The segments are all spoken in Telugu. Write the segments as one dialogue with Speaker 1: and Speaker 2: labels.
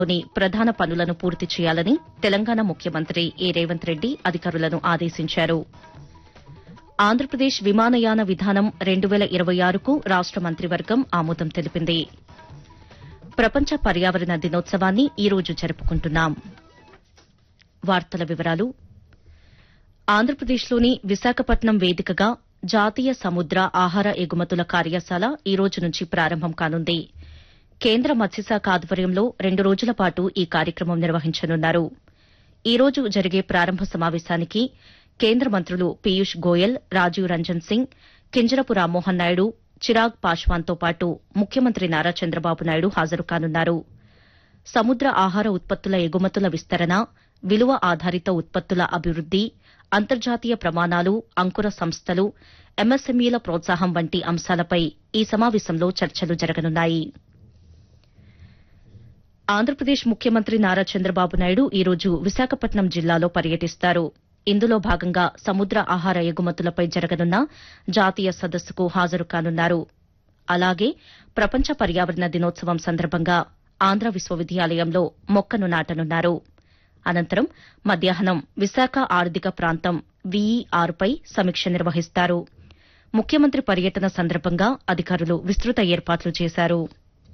Speaker 1: లోని ప్రధాన పనులను పూర్తి చేయాలని తెలంగాణ ముఖ్యమంత్రి ఏ రేవంత్ రెడ్డి అధికారులను ఆదేశించారు ఆంధ్రప్రదేశ్ విమానయాన విధానం రెండు వేల ఇరవై ఆరుకు రాష్ట మంత్రివర్గం ఆమోదం తెలిపింది ప్రపంచ పర్యావరణ దినోత్సవాన్ని ఈ రోజు జరుపుకుంటున్నాం వార్తల వివరాలు ఆంధ్రప్రదేశ్లోని విశాఖపట్నం వేదికగా జాతీయ సముద్ర ఆహార ఎగుమతుల కార్యశాల ఈ రోజు నుంచి ప్రారంభం కానుంది కేంద్ర మత్స్యశాఖ ఆధ్వర్యంలో రెండు రోజుల పాటు ఈ కార్యక్రమం నిర్వహించనున్నారు ఈ రోజు జరిగే ప్రారంభ సమావేశానికి కేంద్ర మంత్రులు పీయూష్ గోయల్ రాజీవ్ రంజన్ సింగ్ కింజరపు రామ్మోహన్ నాయుడు చిరాగ్ పాశ్వాన్తో పాటు ముఖ్యమంత్రి నారా చంద్రబాబు నాయుడు హాజరు కానున్నారు సముద్ర ఆహార ఉత్పత్తుల ఎగుమతుల విస్తరణ విలువ ఆధారిత ఉత్పత్తుల అభివృద్ది అంతర్జాతీయ ప్రమాణాలు అంకుర సంస్థలు ఎంఎస్ఎంఈల ప్రోత్సాహం వంటి అంశాలపై ఈ సమావేశంలో చర్చలు జరగనున్నాయి ఆంధ్రప్రదేశ్ ముఖ్యమంత్రి నారా చంద్రబాబు నాయుడు ఈ రోజు విశాఖపట్నం జిల్లాలో పర్యటిస్తారు ఇందులో భాగంగా సముద్ర ఆహార ఎగుమతులపై జరగనున్న జాతీయ సదస్సుకు హాజరు కానున్నారు అలాగే ప్రపంచ పర్యావరణ దినోత్సవం సందర్భంగా ఆంధ్ర విశ్వవిద్యాలయంలో మొక్కను నాటనున్నారు అనంతరం మధ్యాహ్నం విశాఖ ఆర్థిక ప్రాంతం వీఈఆర్పై సమీక్ష నిర్వహిస్తారు ముఖ్యమంత్రి పర్యటన సందర్భంగా అధికారులు విస్తృత ఏర్పాట్లు చేశారు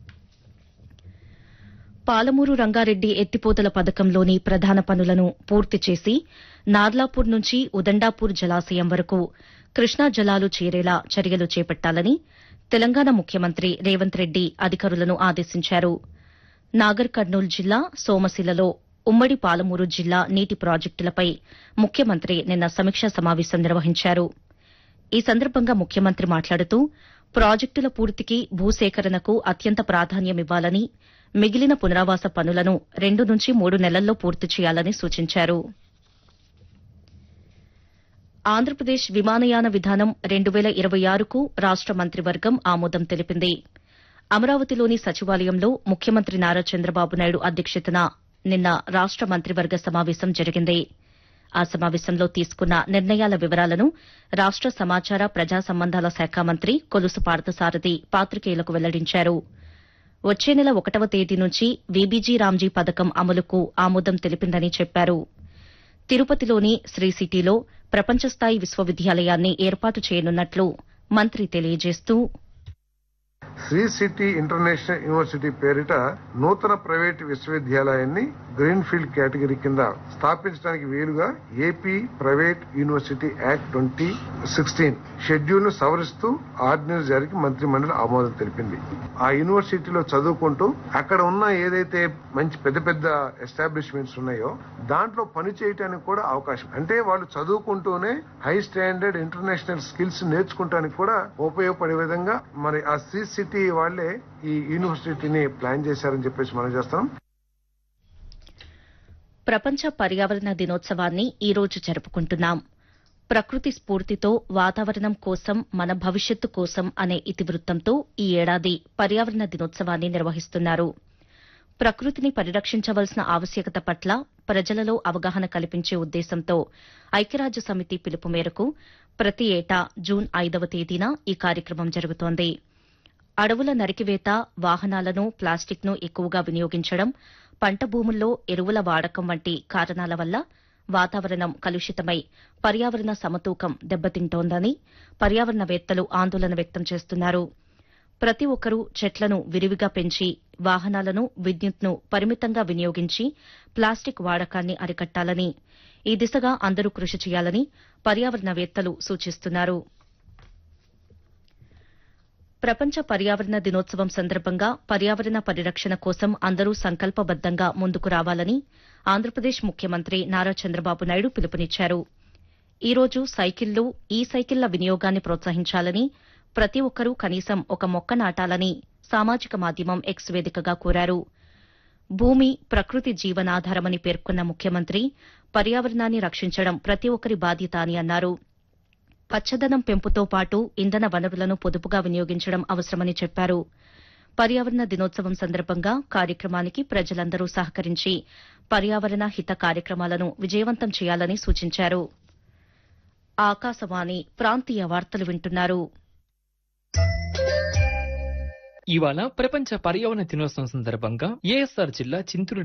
Speaker 1: పాలమూరు రంగారెడ్డి ఎత్తిపోతల పథకంలోని ప్రధాన పనులను పూర్తి చేసి నార్లాపూర్ నుంచి ఉదండాపూర్ జలాశయం వరకు కృష్ణా జలాలు చేరేలా చర్యలు చేపట్టాలని తెలంగాణ ముఖ్యమంత్రి రేవంత్ రెడ్డి అధికారులను ఆదేశించారు నాగర్ కర్నూలు జిల్లా సోమశిలలో ఉమ్మడి పాలమూరు జిల్లా నీటి ప్రాజెక్టులపై ముఖ్యమంత్రి నిన్న సమీక్షా సమావేశం నిర్వహించారు ఈ సందర్భంగా ముఖ్యమంత్రి మాట్లాడుతూ ప్రాజెక్టుల పూర్తికి భూసేకరణకు అత్యంత ప్రాధాన్యమివ్వాలని మిగిలిన పునరావాస పనులను రెండు నుంచి మూడు నెలల్లో పూర్తి చేయాలని సూచించారు ఆంధ్రప్రదేశ్ విమానయాన విధానం రెండు వేల ఇరవై ఆరుకు రాష్ట మంత్రివర్గం ఆమోదం తెలిపింది అమరావతిలోని సచివాలయంలో ముఖ్యమంత్రి నారా చంద్రబాబు నాయుడు అధ్యక్షతన నిన్న రాష్ట మంత్రివర్గ సమావేశం జరిగింది ఆ సమావేశంలో తీసుకున్న నిర్ణయాల వివరాలను రాష్ట సమాచార ప్రజా సంబంధాల శాఖ మంత్రి కొలుసు పార్థసారథి పాత్రికేయులకు వెల్లడించారు వచ్చే నెల ఒకటవ తేదీ నుంచి వీబీజీ రామ్జీ పథకం అమలుకు ఆమోదం తెలిపిందని చెప్పారు తిరుపతిలోని శ్రీ సిటీలో ప్రపంచస్థాయి విశ్వవిద్యాలయాన్ని ఏర్పాటు చేయనున్నట్లు మంత్రి తెలియజేస్తూ
Speaker 2: శ్రీ సిటీ ఇంటర్నేషనల్ యూనివర్సిటీ పేరిట నూతన ప్రైవేట్ విశ్వవిద్యాలయాన్ని గ్రీన్ ఫీల్డ్ కేటగిరీ కింద స్థాపించడానికి వీలుగా AP private university act twenty sixteen schedule ను సవరిస్తూ ఆర్డినెన్స్ జారీకి మంత్రి మండలి ఆమోదం తెలిపింది ఆ యూనివర్సిటీలో చదువుకుంటూ అక్కడ ఉన్న ఏదైతే మంచి పెద్ద పెద్ద ఎస్టాబ్లిష్మెంట్స్ ఉన్నాయో దాంట్లో పని చేయడానికి కూడా అవకాశం అంటే వాళ్ళు చదువుకుంటూనే హై స్టాండర్డ్ ఇంటర్నేషనల్ స్కిల్స్ నేర్చుకుంటానికి కూడా ఉపయోగపడే విధంగా మరి ఆ శ్రీ సిటీ వాళ్లే ఈ యూనివర్సిటీని ప్లాన్ చేశారని చెప్పేసి మనం చేస్తాం
Speaker 1: ప్రపంచ పర్యావరణ దినోత్సవాన్ని ఈ రోజు జరుపుకుంటున్నాం ప్రకృతి స్ఫూర్తితో వాతావరణం కోసం మన భవిష్యత్తు కోసం అనే ఇతివృత్తంతో ఈ ఏడాది పర్యావరణ దినోత్సవాన్ని నిర్వహిస్తున్నారు ప్రకృతిని పరిరక్షించవలసిన ఆవశ్యకత పట్ల ప్రజలలో అవగాహన కల్పించే ఉద్దేశంతో ఐక్యరాజ్య సమితి పిలుపు మేరకు ప్రతి ఏటా జూన్ ఐదవ తేదీన ఈ కార్యక్రమం జరుగుతోంది అడవుల నరికివేత వాహనాలను ప్లాస్టిక్ను ఎక్కువగా వినియోగించడం పంట భూముల్లో ఎరువుల వాడకం వంటి కారణాల వల్ల వాతావరణం కలుషితమై పర్యావరణ సమతూకం దెబ్బతింటోందని పర్యావరణవేత్తలు ఆందోళన వ్యక్తం చేస్తున్నారు ప్రతి ఒక్కరూ చెట్లను విరివిగా పెంచి వాహనాలను విద్యుత్ను పరిమితంగా వినియోగించి ప్లాస్టిక్ వాడకాన్ని అరికట్టాలని ఈ దిశగా అందరూ కృషి చేయాలని పర్యావరణవేత్తలు సూచిస్తున్నారు ప్రపంచ పర్యావరణ దినోత్సవం సందర్భంగా పర్యావరణ పరిరక్షణ కోసం అందరూ సంకల్పబద్దంగా ముందుకు రావాలని ఆంధ్రప్రదేశ్ ముఖ్యమంత్రి నారా చంద్రబాబు నాయుడు పిలుపునిచ్చారు ఈ రోజు సైకిళ్లు ఈ సైకిళ్ల వినియోగాన్ని ప్రోత్సహించాలని ప్రతి ఒక్కరూ కనీసం ఒక మొక్క నాటాలని సామాజిక మాధ్యమం ఎక్స్ వేదికగా కోరారు భూమి ప్రకృతి జీవనాధారమని పేర్కొన్న ముఖ్యమంత్రి పర్యావరణాన్ని రక్షించడం ప్రతి ఒక్కరి బాధ్యత అని అన్నారు పచ్చదనం పెంపుతో పాటు ఇంధన వనరులను పొదుపుగా వినియోగించడం అవసరమని చెప్పారు పర్యావరణ దినోత్సవం సందర్భంగా కార్యక్రమానికి ప్రజలందరూ సహకరించి పర్యావరణ హిత కార్యక్రమాలను విజయవంతం చేయాలని సూచించారు ఆకాశవాణి ప్రాంతీయ వార్తలు వింటున్నారు
Speaker 3: ఇవాళ ప్రపంచ పర్యావరణ దినోత్సవం సందర్భంగా ఏఎస్ఆర్ జిల్లా చింతూరు